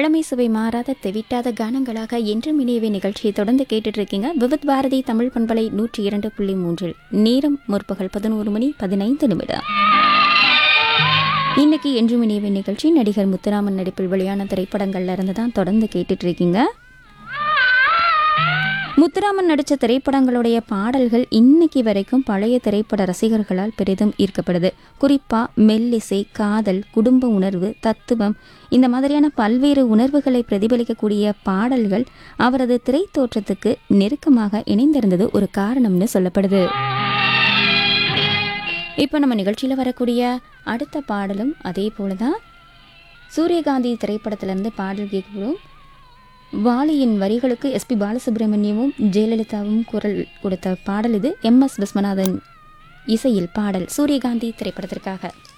பழமை சுவை மாறாத தெவிட்டாத கானங்களாக என்றும் இணையவே நிகழ்ச்சியை தொடர்ந்து கேட்டுட்டு இருக்கீங்க விவித் பாரதி தமிழ் பண்பலை நூற்றி இரண்டு புள்ளி மூன்றில் நேரம் முற்பகல் பதினோரு மணி பதினைந்து நிமிடம் இன்னைக்கு என்றும் இணையவே நிகழ்ச்சி நடிகர் முத்துராமன் நடிப்பில் வெளியான திரைப்படங்கள்ல இருந்து தான் தொடர்ந்து கேட்டுட்டு இருக்கீங்க முத்துராமன் நடித்த திரைப்படங்களுடைய பாடல்கள் இன்னைக்கு வரைக்கும் பழைய திரைப்பட ரசிகர்களால் பெரிதும் ஈர்க்கப்படுது குறிப்பா மெல்லிசை காதல் குடும்ப உணர்வு தத்துவம் இந்த மாதிரியான பல்வேறு உணர்வுகளை பிரதிபலிக்கக்கூடிய பாடல்கள் அவரது திரை தோற்றத்துக்கு நெருக்கமாக இணைந்திருந்தது ஒரு காரணம்னு சொல்லப்படுது இப்போ நம்ம நிகழ்ச்சியில் வரக்கூடிய அடுத்த பாடலும் அதே போல தான் சூரியகாந்தி திரைப்படத்திலிருந்து பாடல் கேட்கிறோம் வாலியின் வரிகளுக்கு எஸ்பி பாலசுப்ரமணியமும் ஜெயலலிதாவும் குரல் கொடுத்த பாடல் இது எம் எஸ் விஸ்வநாதன் இசையில் பாடல் சூரியகாந்தி திரைப்படத்திற்காக